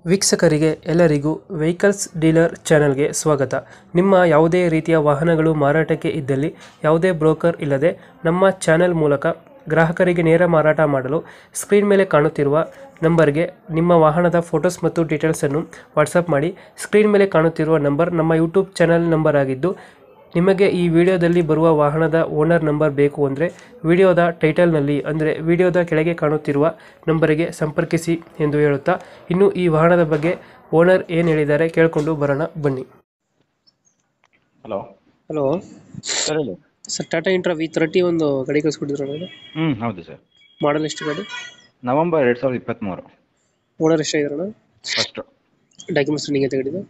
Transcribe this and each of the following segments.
ವೀಕ್ಷಕರಿಗೆ ಎಲ್ಲರಿಗೂ vehicles dealer ಚಾನೆಲ್ಗೆ ಸ್ವಾಗತ ನಿಮ್ಮ ಯಾವುದೇ ರೀತಿಯ ವಾಹನಗಳು ಮಾರಾಟಕ್ಕೆ ಇದ್ದಲ್ಲಿ ಯಾವುದೇ ಬ್ರೋಕರ್ ಇಲ್ಲದೆ ನಮ್ಮ ಚಾನೆಲ್ ಮೂಲಕ ಗ್ರಾಹಕರಿಗೆ ನೇರ ಮಾರಾಟ ಮಾಡಲು ಸ್ಕ್ರೀನ್ ಮೇಲೆ ಕಾಣುತ್ತಿರುವ ನಂಬರ್ಗೆ ನಿಮ್ಮ ವಾಹನದ ಫೋಟೋಸ್ ಮತ್ತು ಡೀಟೇಲ್ಸನ್ನು ವಾಟ್ಸಪ್ ಮಾಡಿ ಸ್ಕ್ರೀನ್ ಮೇಲೆ ಕಾಣುತ್ತಿರುವ ನಂಬರ್ ನಮ್ಮ ಯೂಟ್ಯೂಬ್ ಚಾನೆಲ್ ನಂಬರ್ ಆಗಿದ್ದು ನಿಮಗೆ ಈ ವಿಡಿಯೋದಲ್ಲಿ ಬರುವ ವಾಹನದ ಓನರ್ ನಂಬರ್ ಬೇಕು ಅಂದರೆ ವಿಡಿಯೋದ ಟೈಟಲ್ನಲ್ಲಿ ಅಂದರೆ ವಿಡಿಯೋದ ಕೆಳಗೆ ಕಾಣುತ್ತಿರುವ ನಂಬರಿಗೆ ಸಂಪರ್ಕಿಸಿ ಎಂದು ಹೇಳುತ್ತಾ ಇನ್ನು ಈ ವಾಹನದ ಬಗ್ಗೆ ಓನರ್ ಏನು ಹೇಳಿದ್ದಾರೆ ಕೇಳಿಕೊಂಡು ಬರೋಣ ಬನ್ನಿ ಹಲೋ ಹಲೋ ಸರ್ ಹೇಳಿ sir Tata Intra V thirty ಒಂದು ಗಾಡಿ ಕಳಿಸ್ಕೊಟ್ಟಿದ್ರು ಹ್ಞೂ ಹೌದು ಸರ್ ಮಾಡಲ್ ಎಷ್ಟು ಗಾಡಿ ನವಂಬರ್ ಎರಡು ಸಾವಿರದ ಇಪ್ಪತ್ತ್ಮೂರು ಓನರ್ ಎಷ್ಟಾಗಿದ್ರಣ ಫಸ್ಟು ಡಾಕ್ಯುಮೆಂಟ್ಸ್ ರನ್ನಿಂಗ್ ಅಂತ ಗಾಡಿದು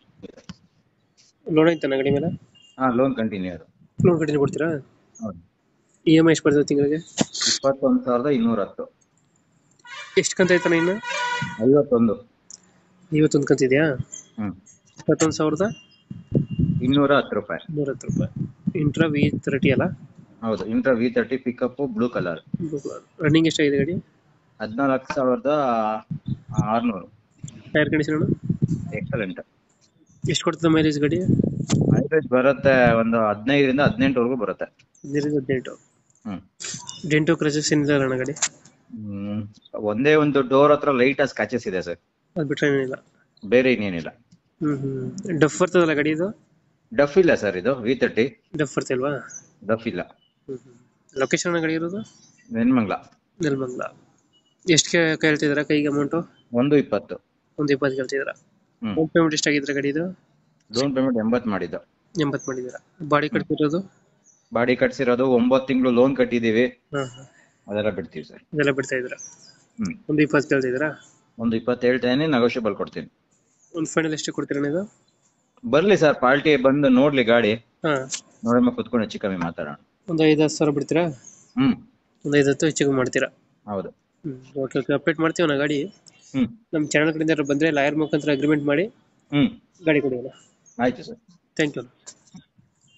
ಲೋನ್ ಐತನ ಗಾಡಿ ಮೇಲೆ ಹಾಂ ಲೋನ್ ಕಂಟಿನ್ಯೂ ಅದು ಲೋನ್ ಕಂಟಿನ್ಯೂ ಕೊಡ್ತೀರಾ ಹೌದು ಇ ಎಮ್ ಐ ಎಷ್ಟು ಬರ್ತದೆ ತಿಂಗಳಿಗೆ ಇಪ್ಪತ್ತೊಂದು ಸಾವಿರದ ಇನ್ನೂರ ಹತ್ತು ಎಷ್ಟು ಕಂತ ಐತನ ಇನ್ನು ಐವತ್ತೊಂದು ಐವತ್ತೊಂದು ಕಂತಿದೆಯಾ ಹ್ಞೂ ಇಪ್ಪತ್ತೊಂದು ಸಾವಿರದ ಇನ್ನೂರ ಹತ್ತು ರೂಪಾಯಿ ನೂರ ಹತ್ತು ರೂಪಾಯಿ ಇಂಟ್ರಾ ವಿ ತರ್ಟಿ ಅಲ್ಲ ಹೌದು Intra V thirty pickup blue colour running ಎಷ್ಟಾಗಿದೆ ಗಾಡಿ ಹದಿನಾಲ್ಕು ಸಾವಿರದ ಆರುನೂರು ಟೈರ್ ಕಂಡೀಷನ್ ಎಕ್ಸಲೆಂಟ್ ಎಷ್ಟು ಕೊಡ್ತದೆ ಮೈಲೇಜ್ ಗಾಡಿ ಮೈಲೇಜ್ ಬರುತ್ತೆ ಒಂದು ಹದಿನೈದರಿಂದ ಹದಿನೆಂಟುವರೆಗೂ ಬರುತ್ತೆ ಹದಿನೈದು ಹದಿನೆಂಟು ಹ್ಞೂ ಡೆಂಟು ಕ್ರಚಸ್ ಏನಿಲ್ಲ ಅಣ್ಣ ಗಾಡಿ ಹ್ಞೂ ಒಂದೇ ಒಂದು ಡೋರ್ ಹತ್ರ ಲೈಟ್ ಸ್ಕ್ಯಾಚಸ್ ಇದೆ ಸರ್ ಅದು ಬಿಟ್ಟರೆ ಏನಿಲ್ಲ ಬೇರೆ ಇನ್ನೇನಿಲ್ಲ ಹ್ಞೂ ಹ್ಞೂ ಡಫ್ ಬರ್ತದಲ್ಲ ಗಾಡಿ ಇದು ಡಫ್ ಇಲ್ಲ ಸರ್ ಇದು ವಿ ತರ್ಟಿ ಡಫ್ ಬರ್ತಿಲ್ವಾ ಡಫ್ ಇಲ್ಲ ಹ್ಞೂ ಹ್ಞೂ ಲೊಕೇಶನ್ ಗಾಡಿ ಇರೋದು ನೆನ್ಮಂಗ್ಲ ನೆಲಮಂಗ್ಲ ಎಷ್ಟು ಕೇಳ್ತಿದ್ದೀರಾ ಕೈಗೆ ಅಮೌಂಟು ಒಂದು ಇಪ್ಪತ್ತು ಒಂದು ಇಪ್ಪತ್ತು ಕೇಳ್ತಿದ್ದೀರಾ ಹ್ಮ್ ಡೌನ್ ಪೇಮೆಂಟ್ ಎಷ್ಟಾಗಿದ್ರೆ ಗಾಡಿ ಇದು ಡೌನ್ ಪೇಮೆಂಟ್ ಎಂಬತ್ತು ಮಾಡಿದ್ದು ಎಂಬತ್ತು ಮಾಡಿದ್ದೀರಾ ಬಾಡಿ ಕಟ್ತಿರೋದು ಬಾಡಿ ಕಟ್ಸಿರೋದು ಒಂಬತ್ತು ತಿಂಗಳು ಲೋನ್ ಕಟ್ಟಿದೀವಿ ಹಾಂ ಹಾಂ ಅದೆಲ್ಲ ಬಿಡ್ತೀವಿ ಸರ್ ಇದೆಲ್ಲ ಬಿಡ್ತಾ ಇದ್ದೀರಾ ಹ್ಮ್ ಒಂದು ಇಪ್ಪತ್ತು ಕೇಳ್ತಿದ್ದೀರಾ ಒಂದು ಇಪ್ಪತ್ತು ಹೇಳ್ತೇನೆ ನೆಗೋಷಿಯಬಲ್ ಕೊಡ್ತೀನಿ ಒಂದು ಫೈನಲ್ ಎಷ್ಟು ಕೊಡ್ತೀರಾ ಇದು ಬರ್ಲಿ ಸರ್ ಪಾರ್ಟಿ ಬಂದು ನೋಡ್ಲಿ ಗಾಡಿ ಹಾಂ ನೋಡಮ್ಮ ಕುತ್ಕೊಂಡು ಹೆಚ್ಚು ಕಮ್ಮಿ ಮಾತಾಡೋಣ ಒಂದು ಐದು ಹತ್ತು ಸಾವಿರ ಬಿಡ್ತೀರಾ ಹ್ಮ್ ಒಂದು ಐದು ಹತ್ತು ಹೆಚ್ಚಿಗೆ ಮಾಡ್ತೀರಾ ಹೌದು ಹ್ಞೂ ಓಕೆ ಓಕೆ ಅಪ್ಡೇಟ್ ಮಾಡ್ತೀವಿ ನಾ ಗಾಡಿ ಹ್ಮ್ ನಮ್ಮ ಚಾನಲ್ ಕಡೆಯಿಂದ ಯಾರಾದ್ರು ಬಂದರೆ ಲಾಯರ್ ಮುಖಾಂತರ ಅಗ್ರಿಮೆಂಟ್ ಮಾಡಿ ಹ್ಮ್ ಗಾಡಿ ಕೊಡಿ ಅಣ್ಣ ಆಯ್ತು ಸರ್ ಥ್ಯಾಂಕ್ ಯು